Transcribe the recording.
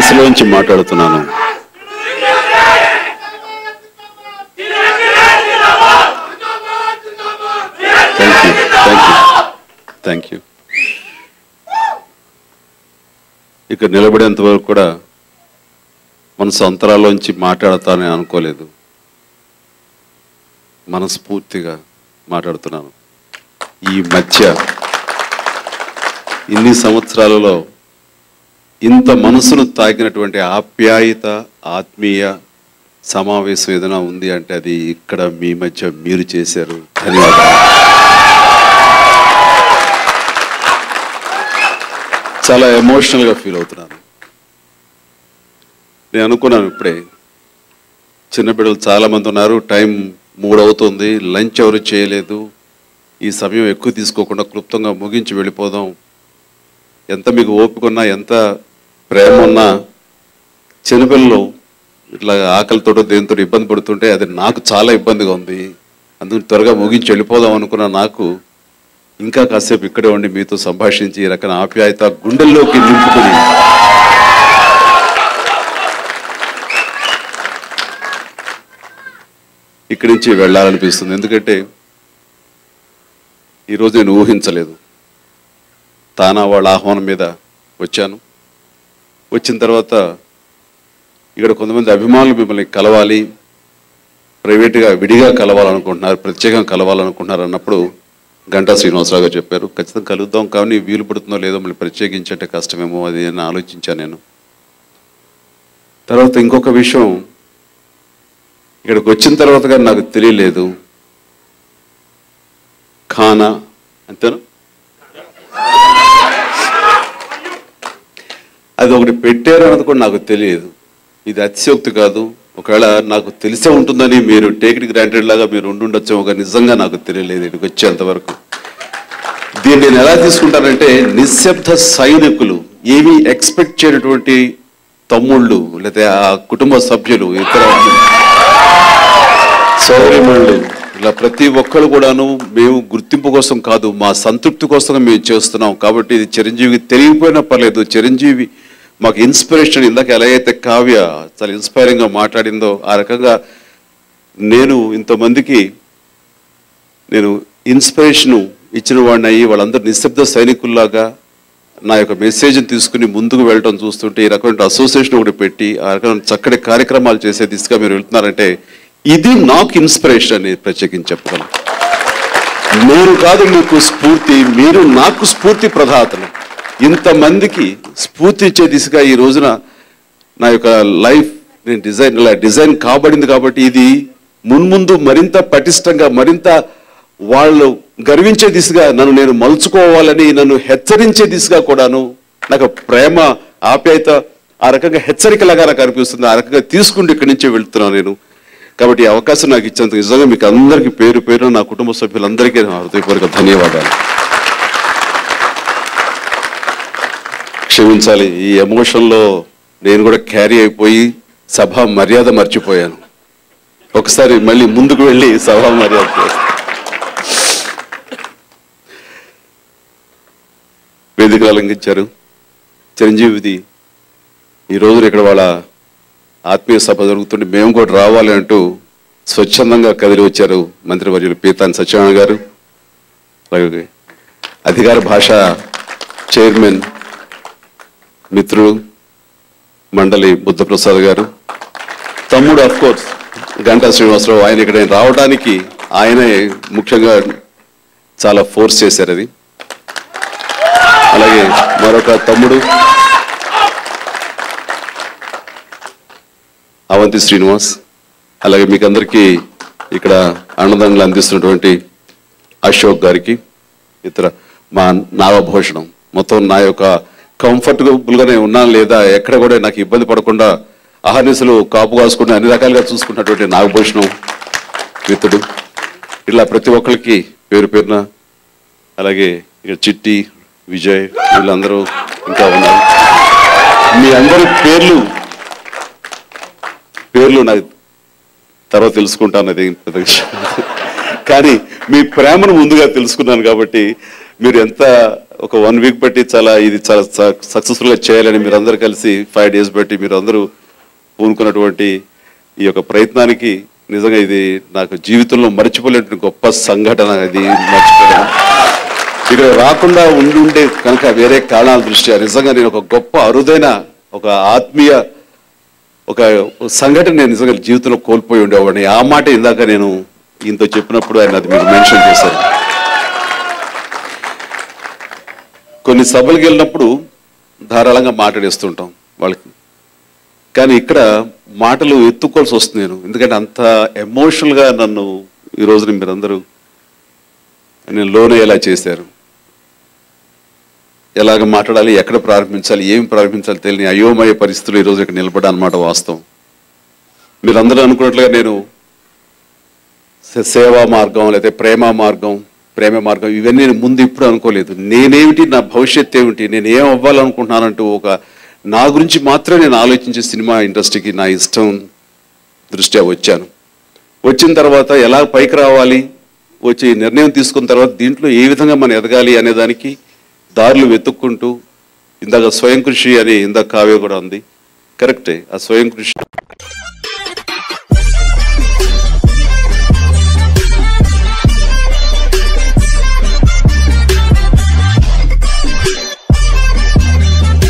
మనసులోంచి మాట్లాడుతున్నాను thank you thank you thank you ఇక్కడ నిలబడేంత వరకు కూడా మనసు అంతరాలోంచి మాట్లాడతానని అనుకోలేదు మనస్ఫూర్తిగా మాట్లాడుతున్నాను ఈ మధ్య ఇన్ని సంవత్సరాలలో ఇంత మనసును తాకినటువంటి ఆప్యాయత ఆత్మీయ సమావేశం ఏదైనా ఉంది అంటే అది ఇక్కడ మీ మధ్య మీరు చేశారు ధన్యవాదాలు చాలా ఎమోషనల్గా ఫీల్ అవుతున్నాను నేను అనుకున్నాను ఇప్పుడే చిన్న బిడ్డలు చాలా మంది ఉన్నారు టైం మూడు అవుతుంది లంచ్ ఎవరు చేయలేదు ఈ సమయం ఎక్కువ తీసుకోకుండా క్లుప్తంగా ముగించి వెళ్ళిపోదాం ఎంత మీకు ఓపిక ఉన్నా ఎంత ప్రేమ ఉన్నా చిన్నపిల్లలు ఇట్లా ఆకలితోటో దేనితో ఇబ్బంది పడుతుంటే అది నాకు చాలా ఇబ్బందిగా ఉంది అందుకు త్వరగా ముగించి వెళ్ళిపోదాం అనుకున్న నాకు ఇంకా కాసేపు ఇక్కడే ఉండి మీతో సంభాషించి ఈ రకమైన ఆప్యాయత గుండెల్లోకి నింపుకుని ఇక్కడి నుంచి వెళ్ళాలనిపిస్తుంది ఎందుకంటే ఈరోజు నేను ఊహించలేదు తానా వాళ్ళ ఆహ్వానం మీద వచ్చాను వచ్చిన తర్వాత ఇక్కడ కొంతమంది అభిమానులు మిమ్మల్ని కలవాలి ప్రైవేట్గా విడిగా కలవాలనుకుంటున్నారు ప్రత్యేకంగా కలవాలనుకుంటున్నారు అన్నప్పుడు గంటా శ్రీనివాసరావు గారు చెప్పారు ఖచ్చితంగా కలుద్దాం కానీ వీలు పడుతుందో లేదో మళ్ళీ ప్రత్యేకించి అంటే కష్టమేమో అది అని ఆలోచించాను నేను తర్వాత ఇంకొక విషయం ఇక్కడికి వచ్చిన తర్వాత కానీ నాకు తెలియలేదు ఖానా అంతేనా అది ఒకటి పెట్టారు అన్నది కూడా నాకు తెలియదు ఇది అతిశయోక్తి కాదు ఒకవేళ నాకు తెలిసే ఉంటుందని మీరు టేకిడ్ గ్రాంటెడ్ లాగా మీరు ఉండుండొచ్చు ఒక నిజంగా నాకు తెలియలేదు ఇక్కడికి వచ్చేంత వరకు దీన్ని నేను ఎలా తీసుకుంటానంటే నిశ్శబ్ద సైనికులు ఏమీ ఎక్స్పెక్ట్ చేయనటువంటి తమ్ముళ్ళు లేదా ఆ కుటుంబ సభ్యులు ఇతర సౌర్యమణులు ఇలా ప్రతి ఒక్కరు కూడాను మేము గుర్తింపు కోసం కాదు మా సంతృప్తి కోసం మేము చేస్తున్నాం కాబట్టి ఇది చిరంజీవికి తెలియకపోయినా పర్లేదు చిరంజీవి మాకు ఇన్స్పిరేషన్ ఇందాక ఎలా అయితే కావ్య చాలా ఇన్స్పైరింగ్గా మాట్లాడిందో ఆ రకంగా నేను ఇంతమందికి నేను ఇన్స్పిరేషను ఇచ్చిన వాడిని అయ్యి వాళ్ళందరూ నిశ్శబ్ద సైనికుల్లాగా నా యొక్క మెసేజ్ని తీసుకుని ముందుకు వెళ్ళటం చూస్తుంటే ఈ రకమైన అసోసియేషన్ ఒకటి పెట్టి ఆ రకమైన చక్కటి కార్యక్రమాలు చేసే దిశగా మీరు వెళ్తున్నారంటే ఇది నాకు ఇన్స్పిరేషన్ అని ప్రత్యేకించి చెప్పగలను నేను కాదు మీకు స్ఫూర్తి మీరు నాకు స్ఫూర్తి ప్రదాతలు ఇంతమందికి స్ఫూర్తి ఇచ్చే దిశగా ఈ రోజున నా యొక్క లైఫ్ నేను డిజైన్ ఇలా డిజైన్ కాబడింది కాబట్టి ఇది మున్ముందు మరింత పటిష్టంగా మరింత వాళ్ళు గర్వించే దిశగా నన్ను నేను మలుచుకోవాలని నన్ను హెచ్చరించే దిశగా కూడాను నాకు ప్రేమ ఆప్యాయత ఆ రకంగా హెచ్చరికలాగా నాకు అనిపిస్తుంది ఆ రకంగా తీసుకుంటూ ఇక్కడి నుంచే వెళ్తున్నాను నేను కాబట్టి ఈ అవకాశం నాకు ఇచ్చేందుకు నిజంగా మీకు అందరికీ పేరు పేరు నా కుటుంబ సభ్యులందరికీ నా హృదయపూర్వక ధన్యవాదాలు క్షమించాలి ఈ ఎమోషన్లో నేను కూడా క్యారీ అయిపోయి సభ మర్యాద మర్చిపోయాను ఒకసారి మళ్ళీ ముందుకు వెళ్ళి సభ మర్యాద చేస్తాను. వేదికలు అలంకించారు చిరంజీవిది ఈ రోజున ఇక్కడ వాళ్ళ ఆత్మీయ సభ జరుగుతుంటే మేము కూడా రావాలి అంటూ స్వచ్ఛందంగా కదిలి వచ్చారు మంత్రివర్యులు పీతాన్ సత్యనారాయణ గారు అలాగే అధికార భాష చైర్మన్ మిత్రుడు మండలి బుద్ధప్రసాద్ గారు తమ్ముడు అఫ్ కోర్స్ గంటా శ్రీనివాసరావు ఆయన ఇక్కడ రావడానికి ఆయనే ముఖ్యంగా చాలా ఫోర్స్ చేశారు అది అలాగే మరొక తమ్ముడు అవంతి శ్రీనివాస్ అలాగే మీకు అందరికీ ఇక్కడ అన్నదండలు అందిస్తున్నటువంటి అశోక్ గారికి ఇతర మా నాగభూషణం మొత్తం నా యొక్క కంఫర్టబుల్గానే ఉన్నాను లేదా ఎక్కడ కూడా నాకు ఇబ్బంది పడకుండా అహర్నిశలు కాపు కాసుకుంటే అన్ని రకాలుగా చూసుకున్నటువంటి నాగభూషణం మిత్రుడు ఇలా ప్రతి ఒక్కరికి పేరు పేరున అలాగే ఇక్కడ చిట్టి విజయ్ వీళ్ళందరూ ఇంకా ఉన్నారు మీ అందరి పేర్లు పేర్లు నాకు తర్వాత తెలుసుకుంటాను అది పెద్ద విషయం. కానీ మీ ప్రేమను ముందుగా తెలుసుకున్నాను కాబట్టి మీరు ఎంత ఒక వన్ వీక్ బట్టి చాలా ఇది చాలా సక్సెస్ఫుల్గా చేయాలని మీరు అందరూ కలిసి ఫైవ్ డేస్ బట్టి మీరు అందరూ పూనుకున్నటువంటి ఈ యొక్క ప్రయత్నానికి నిజంగా ఇది నాకు జీవితంలో మర్చిపోలేని గొప్ప సంఘటన ఇది మర్చిపోలేను ఇక్కడ రాకుండా ఉండి ఉండే కనుక వేరే కారణాల దృష్ట్యా నిజంగా నేను ఒక గొప్ప అరుదైన ఒక ఆత్మీయ ఒక సంఘటన నేను నిజంగా జీవితంలో కోల్పోయి ఉండేవాడిని ఆ మాట ఇందాక నేను ఈయనతో చెప్పినప్పుడు ఆయన అది మీకు మెన్షన్ చేశారు కొన్ని సభలకు వెళ్ళినప్పుడు ధారాళంగా మాట్లాడేస్తుంటాం వాళ్ళకి కానీ ఇక్కడ మాటలు ఎత్తుకోవాల్సి వస్తుంది నేను ఎందుకంటే అంత ఎమోషనల్గా నన్ను ఈ రోజున మీరందరూ నేను లోనయ్యేలా చేశారు ఎలాగ మాట్లాడాలి ఎక్కడ ప్రారంభించాలి ఏం ప్రారంభించాలి తెలియని అయోమయ పరిస్థితులు ఈరోజు ఇక్కడ నిలబడా అన్నమాట వాస్తవం మీరందరూ అనుకున్నట్లుగా నేను సే- సేవా మార్గం లేకపోతే ప్రేమ మార్గం ప్రేమ మార్గం ఇవన్నీ నేను ముందు ఇప్పుడు అనుకోలేదు నేనేమిటి నా భవిష్యత్ ఏమిటి నేను ఏం అవ్వాలనుకుంటున్నానంటూ ఒక నా గురించి మాత్రమే నేను ఆలోచించే సినిమా ఇండస్ట్రీకి నా ఇష్టం దృష్ట్యా వచ్చాను వచ్చిన తర్వాత ఎలా పైకి రావాలి వచ్చి నిర్ణయం తీసుకున్న తర్వాత దీంట్లో ఏ విధంగా మనం ఎదగాలి అనే దానికి దారులు వెతుక్కుంటూ ఇందాక స్వయం కృషి అని ఇందాక కావ్య కూడా ఉంది కరెక్టే ఆ స్వయం కృషి